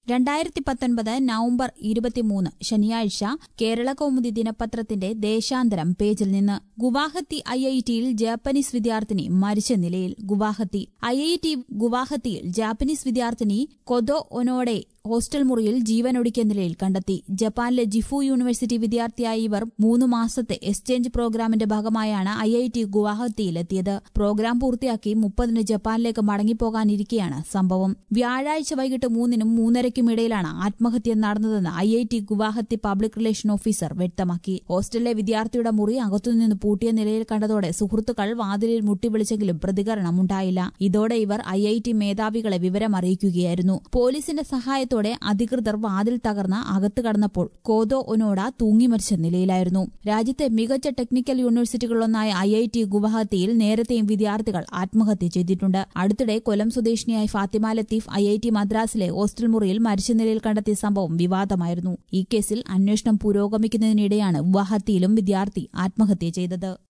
രണ്ടായിരത്തി പത്തൊൻപത് നവംബർ ഇരുപത്തിമൂന്ന് ശനിയാഴ്ച കേരള കൗമുദി ദിനപത്രത്തിന്റെ ദേശാന്തരം പേജിൽ നിന്ന് ഗുവാഹത്തി ഐ ഐ ടിയിൽ ജാപ്പനീസ് വിദ്യാർത്ഥിനി മരിച്ച നിലയിൽ ഗുവാഹത്തി ഐ ഐ ടി ഗുവാഹത്തിയിൽ ജാപ്പനീസ് വിദ്യാർത്ഥിനി കൊദോ ഒനോടെ ഹോസ്റ്റൽ മുറിയിൽ ജീവനൊടുക്കിയ നിലയിൽ കണ്ടെത്തി ജപ്പാനിലെ ജിഫു യൂണിവേഴ്സിറ്റി വിദ്യാർത്ഥിയായ ഇവർ മൂന്ന് മാസത്തെ എക്സ്ചേഞ്ച് പ്രോഗ്രാമിന്റെ ഭാഗമായാണ് ഐ ഐ ടി ഗുവാഹത്തിയിലെത്തിയത് പ്രോഗ്രാം പൂർത്തിയാക്കി മുപ്പതിന് ജപ്പാനിലേക്ക് മടങ്ങിപ്പോകാനിരിക്കെയാണ് സംഭവം വ്യാഴാഴ്ച വൈകിട്ട് മൂന്നിനും മൂന്നരയ്ക്കും ഇടയിലാണ് ആത്മഹത്യ നടന്നതെന്ന് I I T Guwahati public relation officer വ്യക്തമാക്കി ഹോസ്റ്റലിലെ വിദ്യാർത്ഥിയുടെ മുറി അകത്തുനിന്ന് പൂട്ടിയ നിലയിൽ കണ്ടതോടെ സുഹൃത്തുക്കൾ വാതിലിൽ മുട്ടിവിളിച്ചെങ്കിലും പ്രതികരണമുണ്ടായില്ല ഇതോടെ ഇവർ ഐ ഐ ടി മേധാവികളെ വിവരം അറിയിക്കുകയായിരുന്നു പോലീസിന്റെ സഹായത്തോടെ അധികൃതർ വാതിൽ തകർന്ന് അകത്ത് കടന്നപ്പോൾ കോദോ ഒനോഡ തൂങ്ങിമരിച്ച നിലയിലായിരുന്നു രാജ്യത്തെ മികച്ച ടെക്നിക്കൽ യൂണിവേഴ്സിറ്റികളിലൊന്നായ ഐ ഐ ടി ഗുവാഹത്തിയിൽ നേരത്തെയും വിദ്യാർത്ഥികൾ ആത്മഹത്യ ചെയ്തിട്ടുണ്ട് അടുത്തിടെ കൊല്ലം സ്വദേശിനിയായ Fathima Latheef I I T മദ്രാസിലെ ഹോസ്റ്റൽ മുറിയിൽ മരിച്ച നിലയിൽ കണ്ടെത്തിയ സംഭവം വിവാദമായിരുന്നു ഈ കേസിൽ അന്വേഷണം പുരോഗമിക്കുന്നതിനിടെയാണ് ഗുവാഹത്തിയിലും വിദ്യാർത്ഥി ആത്മഹത്യ ചെയ്തത്